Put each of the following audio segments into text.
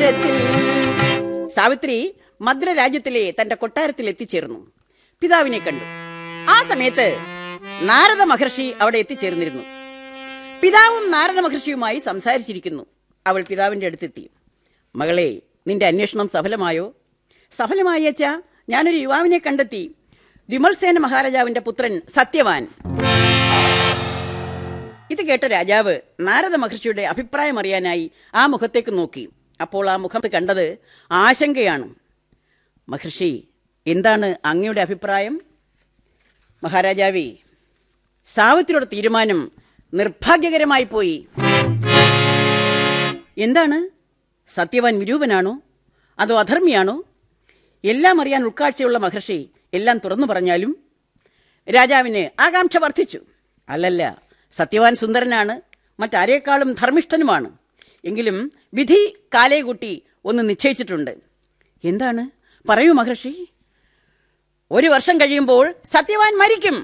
കൊട്ടാരത്തിൽ സാവിത്രി മദ്ര രാജ്യത്തിലെ തന്റെ കൊട്ടാരത്തിൽ എത്തിച്ചേർന്നു പിതാവിനെ കണ്ടു ആ സമയത്ത് നാരദ മഹർഷി അവിടെ എത്തിച്ചേർന്നിരുന്നു പിതാവും നാരദ മഹർഷിയുമായി സംസാരിച്ചിരിക്കുന്നു അവൾ പിതാവിന്റെ അടുത്തെത്തി മകളെ നിന്റെ അന്വേഷണം സഫലമായോ സഫലമായി അച്ഛാ ഞാനൊരു യുവാവിനെ കണ്ടെത്തി വിമൽസേന മഹാരാജാവിന്റെ പുത്രൻ സത്യവാൻ ഇത് കേട്ട രാജാവ് നാരദ മഹർഷിയുടെ അഭിപ്രായം അറിയാനായി ആ മുഖത്തേക്ക് നോക്കി അപ്പോൾ ആ മുഖത്ത് കണ്ടത് ആശങ്കയാണ് മഹർഷി എന്താണ് അങ്ങയുടെ അഭിപ്രായം മഹാരാജാവേ സാവിത്രിയുടെ തീരുമാനം നിർഭാഗ്യകരമായി പോയി എന്താണ് സത്യവാൻ വിരൂപനാണോ അതോ അധർമ്മിയാണോ എല്ലാം അറിയാൻ ഉൾക്കാഴ്ചയുള്ള മഹർഷി എല്ലാം തുറന്നു പറഞ്ഞാലും രാജാവിന് ആകാംക്ഷ വർദ്ധിച്ചു അല്ലല്ല സത്യവാൻ സുന്ദരനാണ് മറ്റാരേക്കാളും ധർമ്മിഷ്ഠനുമാണ് എങ്കിലും വിധി കാലേ കൂട്ടി ഒന്ന് നിശ്ചയിച്ചിട്ടുണ്ട് എന്താണ് പറയൂ മഹർഷി ഒരു വർഷം കഴിയുമ്പോൾ സത്യവാൻ മരിക്കും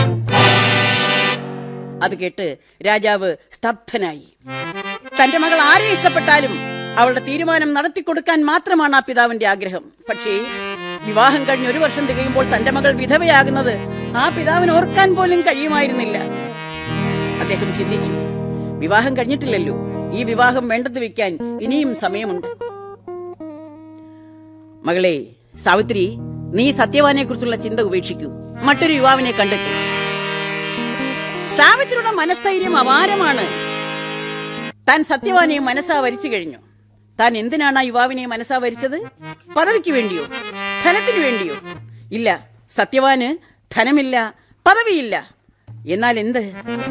അത് കേട്ട് രാജാവ് സ്തബ്ധനായി തന്റെ മകൾ ആരെ ഇഷ്ടപ്പെട്ടാലും അവളുടെ തീരുമാനം നടത്തിക്കൊടുക്കാൻ മാത്രമാണ് ആ പിതാവിന്റെ ആഗ്രഹം പക്ഷേ വിവാഹം കഴിഞ്ഞ് ഒരു വർഷം തികയുമ്പോൾ തന്റെ മകൾ വിധവയാകുന്നത് ആ പിതാവിന് ഓർക്കാൻ പോലും കഴിയുമായിരുന്നില്ല അദ്ദേഹം ചിന്തിച്ചു വിവാഹം കഴിഞ്ഞിട്ടില്ലല്ലോ ഈ വിവാഹം വേണ്ടെന്ന് വെക്കാൻ ഇനിയും സമയമുണ്ട് മകളെ സാവിത്രി നീ സത്യവാനെ കുറിച്ചുള്ള ചിന്ത ഉപേക്ഷിക്കൂ മറ്റൊരു യുവാവിനെ കണ്ടെത്തൂ സാവിത്രിയുടെ മനസ്ഥൈര്യം അപാരമാണ് താൻ സത്യവാനെ മനസ്സാ വരിച്ചു കഴിഞ്ഞു താൻ എന്തിനാണ് ആ യുവാവിനെ മനസ്സാ വരിച്ചത് പദവിക്ക് വേണ്ടിയോ ധനത്തിനു വേണ്ടിയോ ഇല്ല സത്യവാന് ധനമില്ല പദവിയില്ല എന്നാൽ എന്ത്